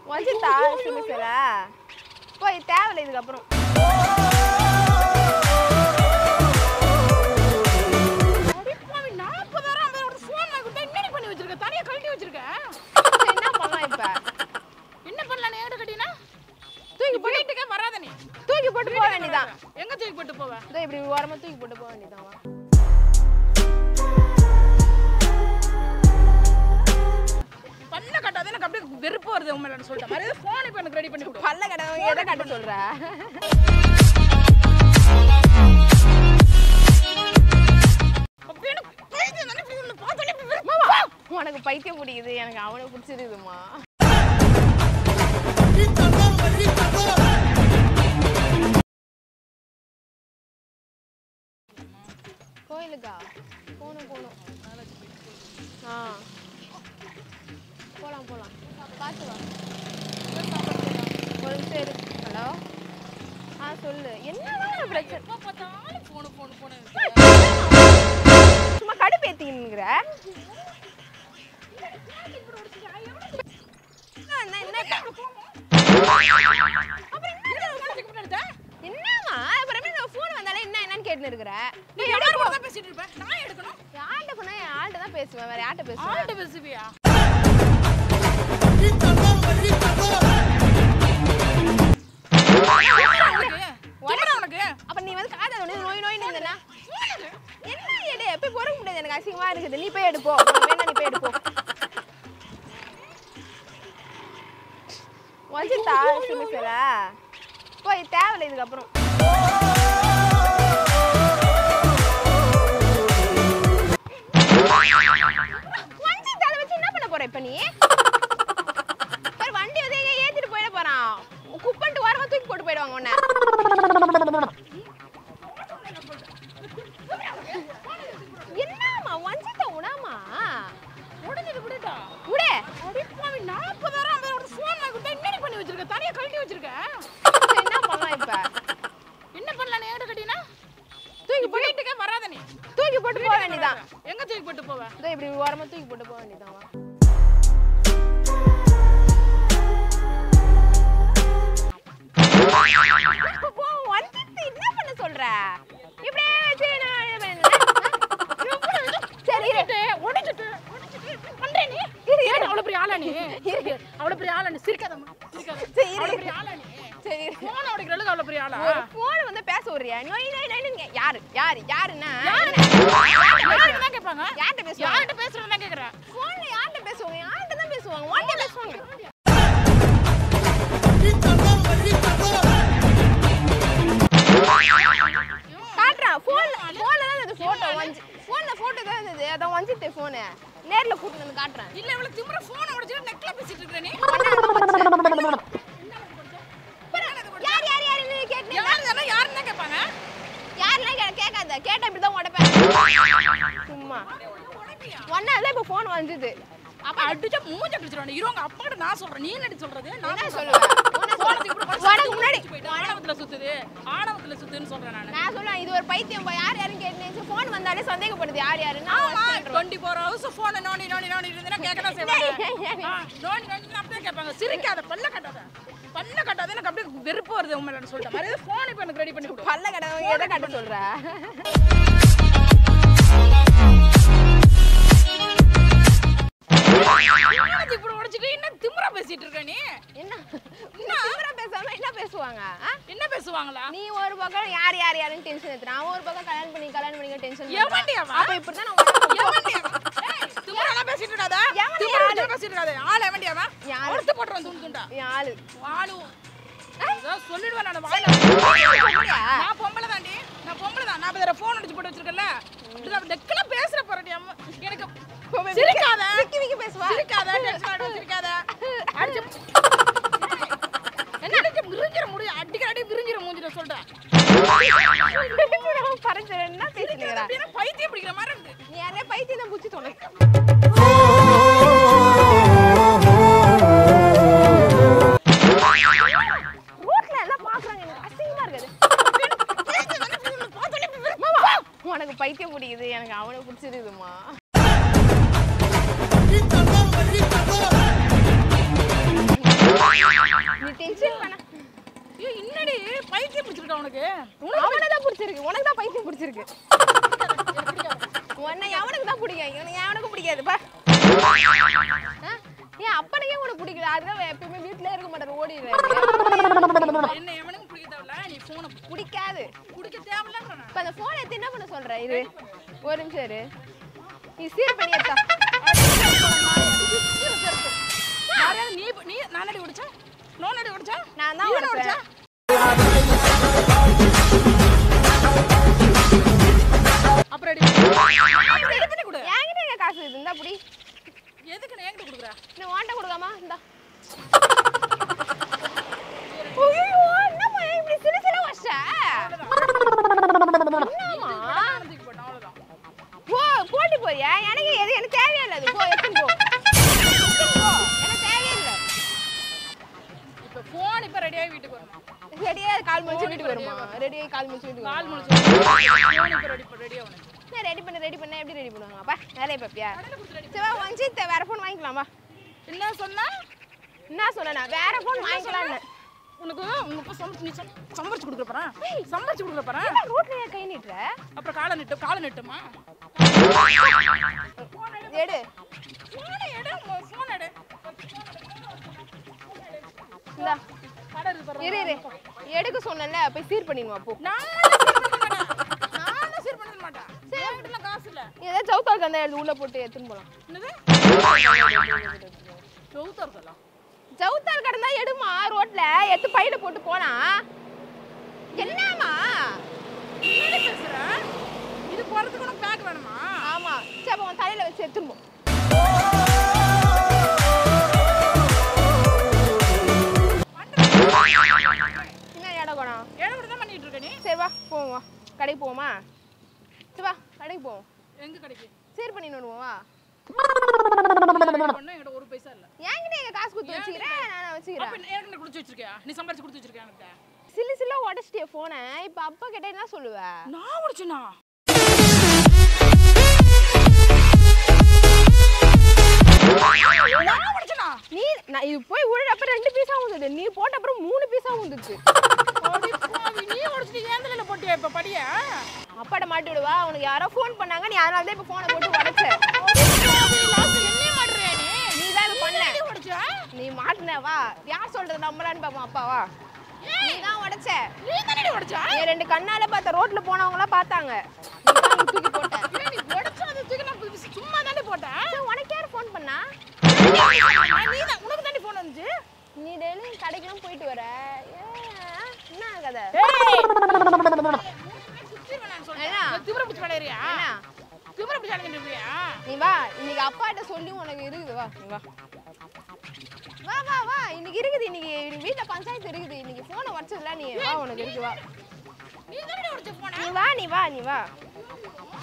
வச்சுட்டா சிமிசல போய் தேவையில்ல இதுக்கப்புறம் அடிப்பாவி, 40,000 ஐம்பதாயிரம் ஒரு phone வாங்கி கொடுத்தா என்னடி பண்ணி வச்சிருக்க? தனியா கழட்டி வச்சிருக்க? சரி, என்ன பண்ணலாம் இப்ப என்ன பண்ணலாம் நீ என்கிட்ட கேட்டீன்னா? தூக்கி போட்டு வீட்டுக்கே வராத நீ. தூக்கி போட்டு போக வேண்டியதான் எங்க தூக்கி போட்டு போவ? இதோ இப்படி ஓரமா தூக்கி போட்டு போக வேண்டியதான் வா. பல்ல கட்டாத எனக்கு அப்படியே வெறுப்பு வருது உன் மேல சொல்லிட்டேன் மரியாதை phone இப்ப எனக்கு ready பண்ணி கொடு. பல்ல கடை எதை கட்ட சொல்ற அப்ப எனக்கு பைத்தியம் தானே, இப்படி உன்னை பார்த்தாலே இப்படி வெறுப்பு. மாமா உனக்கு பைத்தியம் பிடிக்குது எனக்கு அவனை பிடிச்சிருக்குதுமா கோயிலுக்கா போகணும் போகணும் ஆ போகலாம் போகலாம் பார்த்து வா ஒரு நிமிஷம் இரு ஹலோ ஆ சொல்லு என்னதான் பிரச்சனை எப்ப பார்த்தாலும் phone, phone, phone. சும்மா கடுப்பேத்திங்கிற என்ன என்ன என்னம்மா அப்புறமே நான் ஃபோன் வந்தாலே என்ன என்னன்னு கேட்டுன்னு இருக்கிற நீ யார் கூட தான் பேசிட்டு இருப்ப? நான் எடுக்கணும். யார்கிட்ட போனா என் ஆள்கிட்ட தான் பேசுவேன் வேற யார்கிட்ட பேசுவேன் ஆள்கிட்ட பேசுவியா? என்னடா உனக்கு? என்னடா உனக்கு? அப்ப நீ வந்து காதை வந்து நோய் நோய் இருந்தனா என்ன எடு போய் பொறுக்க முடியாது எனக்கு அசிங்கமா இருக்குது நீ போய் எடுப்போ வேணா நீ போய் எடுப்போ வச்சுட்டா சிமிசல போய் தேவையில்ல இதுக்கப்புறம் வஞ்சி தலை வச்சு என்ன பண்ண போற இப்ப நீ சரி வண்டி வந்து எங்க ஏத்திட்டு போயிட போறான் குப்பன்ட்டு ஓரமா தூக்கி போட்டு போயிடுவாங்க உன்னை என்னம்மா வஞ்சித்த உடாமா உடைஞ்சிட்டு விடுடா. உடே அடிப்பாவி, 40,000 ஐம்பதாயிரம் ஒரு phone வாங்கி கொடுத்தா என்னடி பண்ணி வச்சிருக்க? தனியா கழட்டி வச்சிருக்க? சரி, என்ன பண்ணலாம் இப்ப என்ன பண்ணலாம் நீ என்கிட்ட கேட்டீன்னா? தூக்கி போட்டு வீட்டுக்கே வராத நீ. தூக்கி போட்டு போக வேண்டியதான் எங்க தூக்கி போட்டு போவ? இதோ இப்படி ஓரமா தூக்கி போட்டு போக வேண்டியதான் வா. இப்ப போ, வஞ்சித்து என்ன பண்ண சொல்ற இப்படியே வச்சு நான் இது பண்ணல. சரி இரு. உடைச்சிட்டு, உடைச்சிட்டு, உடைச்சிட்டு இப்படி பண்ற நீ? ஏன் அவ்வளவு பெரிய ஆளா நீ? அவ்வளவு பெரிய ஆளா நீ? சிரிக்காதம்மா, சிரிக்காத. சரி இரு. அவ்வளவு பெரிய ஆளா நீ? சரி இரு. phone உடைக்கிற அளவுக்கு அவ்வளவு பெரிய ஆளா? ஒரு போன் வந்து பேச விடுறியா நோய் நோய் நோய்னு யாரு யாரு யாருன்னா யாரு? யாருன்னு தான் கேட்பாங்க? யார்கிட்ட பேசுவாங்க யார்கிட்ட பேசுறதுன்னு தான் கேக்குறேன். போன்ல யார்கிட்ட பேசுவாங்க யார்கிட்ட தான் பேசுவாங்க உன்கிட்ட பேசுவாங்க காட்டுறான் போன்ல போன்ல தான் இந்த போட்டோ வஞ்சி போன்ல போட்டோ தான் இருந்தது அதான் வஞ்சிட்டு போனு நேர்ல கூட்டு வந்து காட்டுறேன் இல்ல இவ்வளவு திமிர phone அ உடைச்சிட்டு neck ல பேசிட்டு இருக்கிற நீ? யார் யார் யாருன்னு கேட்டு யாருன்னா யாருன்னு தான் கேட்பாங்க. யாரெல்லாம் கே- கேட்காத கேட்டா இப்படி தான் உடைப்பேன் சும்மா உடைப்பியா? ஒன்னால இப்ப போன் வந்தது அப்ப அடிச்சா மூஞ்ச கிழிச்சிருவாங்க. இரு, உங்க அப்பாகிட்ட நான் சொல்றேன். நீ என்னடி சொல்றது? நான் என்ன சொல்றேன். சொல்லுவேன் உன்னை phone சொல்ல- தூக்கி போட்டு உனக்கு உடைச்சு முன்னாடி போயிட்டு ஆணவத்துல சுத்துது ஆணவத்துல சுத்துன்னு சொல்றேன் நானு நான் சொல்லுவேன் இது ஒரு பைத்தியம் பா யார் யாருன்னு கேட்டு போன் வந்தாலே சந்தேகப்படுது யார் யாருன்னு ஆமா, 24 hours phone அ நோண்டி, நோண்டி, நோண்டி இருந்தீன்னா கேட்கதான் செய்வாங்க. ஆ, நோண்டி, நோண்டினா அப்படியே கேட்பாங்க. சிரிக்காத, பல்ல கட்டாத. பல்ல கட்டாத, எனக்கு அப்படியே வெறுப்பு வருது உன் மேல சொல்லிட்டேன். மரியாதை phone இப்ப எனக்கு ready பண்ணி கொடு. பல்ல கடை எதை கட்ட சொல்ற என்னது இப்படி உடைச்சிட்டு என்ன திமிரா பேசிட்டு இருக்க நீ என்ன என்ன திமிரா பேசாம என்ன பேசுவாங்க ஆ? என்ன பேசுவாங்களா நீ ஒரு பக்கம் யார் யார் யாருன்னு டென்ஷன் எடுத்துறான் அவன் ஒரு பக்கம் கல்யாணம் பண்ணி கல்யாணம் பண்ணி டென்ஷன் எவன்டி அவன்? அப்ப இப்படிதான் நான் உனக்கு எவன்டி அவன்? ஏய், திமிரெல்லாம் பேசிட்டு இருக்காத. எவன்டி திமிரு ஆளு? பிடிச்சு பேசிட்டு இருக்காத. ஆள் எவன்டி அவன்? யாரு? அறுத்து போட்டுருவேன் துண்டு துண்டா. என் ஆளு ஆளு. ஏதோ சொல்லிடுவேன் நானு வாயில. பொம்பளையா? நான் பொம்பளை தாண்டி. நான் பொம்பளை தான். நான் இப்ப வேற phone அடிச்சு போட்டு வச்சிருக்கேன்ல. இப்படிதான் நெக்குல பேசுற போறடி அம்மா. எனக்கு சிரிக்காத. விக்கி விக்கி பேசுவா சிரிக்காத, tension ஆயிடும், சிரிக்காத. அடிச்சு என்ன அடிச்சு விரிஞ்சிர முடியும் அடிக்கிற அடி விரிஞ்சிர மூஞ்சில சொல்றேன் பறந்து என்ன பேசுகிறா அப்படின்னா பைத்தியம் பிடிக்கிற மாதிரி இருக்கு நீ யாரே பைத்தியம் தான் புடிச்சு தொலை ரோட்ல எல்லாம் பாக்குறாங்க எனக்கு அசிங்கமா இருக்குது மாமா உனக்கு பைத்தியம் பிடிக்குது எனக்கு அவனை பிடிச்சிருக்குதுமா பிடிச்சிருக்கு உன்னை எவனுக்கு தான் பிடிக்கும் இவனுக்கு எவனுக்கும் பிடிக்காதுப்பா ஆ? ஏன் அப்பனுக்கே உனக்கு பிடிக்கல அதுதான் எப்பயுமே வீட்டிலே இருக்க மாட்டாரு ஓடிடுறாரு என்ன எவனுக்கும் பிடிக்க தேவையில்ல நீ போனை பிடிக்காது பிடிக்க தேவையில்லன்ற நான் இப்ப அந்த போன் எடுத்து என்ன பண்ண சொல்ற இரு ஒரு நிமிஷம் இரு நீ சீர் பண்ணி எடுத்தா யாரையாவது நீ நீ நானடி உடைச்சா நோனடி உடைச்சா நான் தான் நீதானே உடைச்சேன். உடைச்சா? அப்புறம் ரெடி அப்புறம் ரெடி பண்ணி கொடு என்கிட்ட எங்க காசு இது இருந்தா அப்படி எதுக்கு நான் என்கிட்ட கொடுக்குற நீ வாண்ட கொடுக்காமா இந்தா ஐயோ என்னம்மா இப்படி சில சில வச்ச என்னம்மா தூக்கி போட்டேன் அவ்வளவுதான் போ போட்டி போறியா எனக்கு எது எனக்கு தேவையில்லை அது போ எடுத்துன்னு போ எடுத்துன்னு போ எனக்கு தேவையில்லை இப்போ ஃபோன் இப்போ ரெடியாகி வீட்டுக்கு வரணும் ரெடியா கால் முடிச்சு வீட்டுக்கு வருமா ரெடியாகி கால் முடிச்சு வீட்டுக்கு கால் வருமா முடிச்சு ஃபோன் இப்போ ரெடி ரெடி ஆகணும் நான் ரெடி பண்ண ரெடி பண்ண எப்படி ரெடி பண்ணுவாங்க அப்பா வேலையை பாப்பியா சிவா வஞ்சித் வேற ஃபோன் வாங்கிக்கலாமா என்ன சொன்னா என்ன சொன்னா வேற ஃபோன் வாங்கிக்கலாம்னு உனக்கு உங்க அப்பா சமைச்சு நீ சம்- சம்பாரிச்சு கொடுக்குற போறேன் சம்பாரிச்சு கொடுக்குற போறேன் என்ன ரோட்ல ஏன் கை நீட்டுற அப்புறம் காலை நிட்டு காலை நிட்டுமா எடு ஃபோனை எடு ஃபோன் எடு இந்தா கடை இருக்கு பாரு இரு இரு எடுக்க சொன்னேன்ல போய் சீர் பண்ணிடுவா போ நானும் சீர் பண்ண மாட்டேன் என்கிட்ட காசு இல்ல ஏதாவது சவுத்தால் கந்தா எடுத்து உள்ள போட்டு எடுத்துன்னு போலாம் என்னது சவுத்தா இருக்கலாம் சவுத்தால் கடந்தா எடுமா ரோட்ல எடுத்து பையில போட்டு போனா என்னம்மா என்னடி பேசுற இது போறதுக்கு உனக்கு பேக் வேணுமா ஆமா சரி அப்ப உன் தலையில வச்சு எடுத்துன்னு போ என்ன இடம் குணம் ஏழு தான் பண்ணிட்டு இருக்க நீ சரி வா போவோம் வா கடைக்கு போவோமா சரி வா கடைக்கு போவோம் எங்க கிடைக்கு சீர் பண்ணின்னு வருவோம் வா ஒன்றும் என்கிட்ட ஒரு பைசா இல்ல என்கிட்ட எங்க காசு கொடுத்து வச்சுக்கிறேன் நான் வச்சுக்கிறேன் அப்ப எனக்கு என்ன குடிச்சு வச்சிருக்கியா நீ சம்பாரிச்சு கொடுத்து வச்சிருக்கியா என்கிட்ட சில்லு சில்லா உடச்சிட்டிய போனை இப்ப அப்பா கிட்ட என்ன சொல்லுவ நான் உடைச்சனா நான் உடைச்சனா நீ நான் இது போய் விழுறப்ப ரெண்டு பீஸா வந்துது நீ போட்ட அப்புறம் மூணு பீஸா வந்துச்சு அடி பாவி, நீ உடைச்சிட்டு ஏன் தலையில போட்டியா இப்ப படியா அப்பாட்ட மாட்டி விடுவா உனக்கு யாரோ ஃபோன் பண்ணாங்க நீ அதனால தான் இப்ப போனை போட்டு உடைச்ச என்னைய மாட்டுறியா நீ நீ தான் இது பண்ண நீ உடைச்சா நீ மாட்டின வா யார் சொல்றது நம்பலான்னு பாப்போம் அப்பாவா நீ தான் உடைச்ச நீ தானடி உடைச்சா நீ ரெண்டு கண்ணால பார்த்த ரோட்ல போனவங்க எல்லாம் பார்த்தாங்க நீ தான் இங்க தூக்கி போட்ட இல்ல நீ உடைச்சா அது தூக்கி நான் புதுசு சும்மா தானே போட்டேன் சரி, உனக்கு யார் ஃபோன் பண்ணா நீ தான் உனக்கு தானே போன் வந்துச்சு நீ டெய்லியும் கடைக்கெல்லாம் போயிட்டு வர ஏன்? என்ன கதை சுத்தி வேணாம்னு சொல்லிட்டேன். என்ன? இந்த திமிரை பிடிச்சு விளையாடுறியா என்ன திமிரை பிடிச்சு விளையாடுறியா நீ வா இன்னைக்கு அப்பாட்ட சொல்லி உனக்கு இருக்குது வா நீ வா வா வா வா இன்னைக்கு இருக்குது இன்னைக்கு இன்னைக்கு வீட்ல பஞ்சாயத்து இருக்குது இன்னைக்கு போனை வச்சதுல நீ வா உனக்கு இருக்கு வா நீ தானே உடைச்ச போன நீ வா நீ வா நீ வா